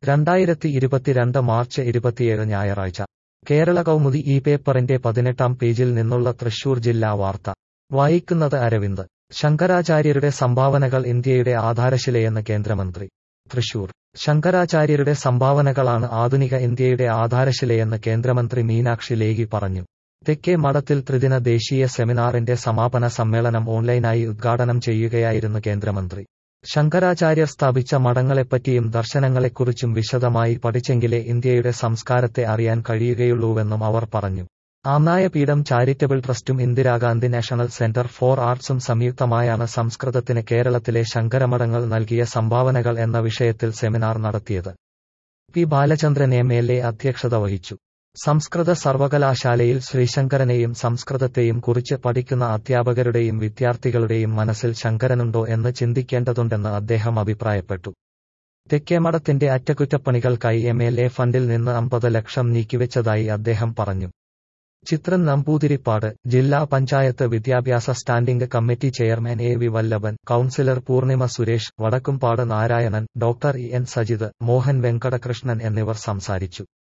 രണ്ടായിരത്തി ഇരുപത്തിരണ്ട് മാർച്ച് ഇരുപത്തിയേഴ് ഞായറാഴ്ച കേരള കൗമുദി ഈ പേപ്പറിന്റെ പതിനെട്ടാം പേജിൽ നിന്നുള്ള തൃശൂർ ജില്ലാ വാർത്ത വായിക്കുന്നത് അരവിന്ദ് ശങ്കരാചാര്യരുടെ സംഭാവനകൾ ഇന്ത്യയുടെ ആധാരശിലയെന്ന് കേന്ദ്രമന്ത്രി തൃശൂർ ശങ്കരാചാര്യരുടെ സംഭാവനകളാണ് ആധുനിക ഇന്ത്യയുടെ ആധാരശിലയെന്ന് കേന്ദ്രമന്ത്രി മീനാക്ഷി ലേഖി പറഞ്ഞു തെക്കേ മഠത്തിൽ ത്രിദിന ദേശീയ സെമിനാറിന്റെ സമാപന സമ്മേളനം ഓൺലൈനായി ഉദ്ഘാടനം ചെയ്യുകയായിരുന്നു കേന്ദ്രമന്ത്രി ശങ്കരാചാര്യർ സ്ഥാപിച്ച മഠങ്ങളെപ്പറ്റിയും ദർശനങ്ങളെക്കുറിച്ചും വിശദമായി പഠിച്ചെങ്കിലേ ഇന്ത്യയുടെ സംസ്കാരത്തെ അറിയാൻ കഴിയുകയുള്ളൂവെന്നും അവർ പറഞ്ഞു ആമ്നായപീഠം ചാരിറ്റബിൾ ട്രസ്റ്റും ഇന്ദിരാഗാന്ധി നാഷണൽ സെന്റർ ഫോർ ആർട്സും സംയുക്തമായാണ് സംസ്കൃതത്തിന് കേരളത്തിലെ ശങ്കരമഠങ്ങൾ നൽകിയ സംഭാവനകൾ എന്ന വിഷയത്തിൽ സെമിനാർ നടത്തിയത് P Balachandran M L A അധ്യക്ഷത വഹിച്ചു സംസ്കൃത സർവകലാശാലയിൽ ശ്രീശങ്കരനെയും സംസ്കൃതത്തെയും കുറിച്ച് പഠിക്കുന്ന അധ്യാപകരുടെയും വിദ്യാർത്ഥികളുടെയും മനസ്സിൽ ശങ്കരനുണ്ടോ എന്ന് ചിന്തിക്കേണ്ടതുണ്ടെന്ന് അദ്ദേഹം അഭിപ്രായപ്പെട്ടു തെക്കേമഠത്തിന്റെ അറ്റകുറ്റപ്പണികൾക്കായി എം എൽ എ ഫണ്ടിൽ നിന്ന് അമ്പത് ലക്ഷം നീക്കിവെച്ചതായി അദ്ദേഹം പറഞ്ഞു ചിത്രൻ നമ്പൂതിരിപ്പാട് ജില്ലാ പഞ്ചായത്ത് വിദ്യാഭ്യാസ standing committee chairman A V Vallabhan councillor Poornima Suresh Vadakkumpad Narayanan doctor E N Sajith Mohan Venkatakrishnan എന്നിവർ സംസാരിച്ചു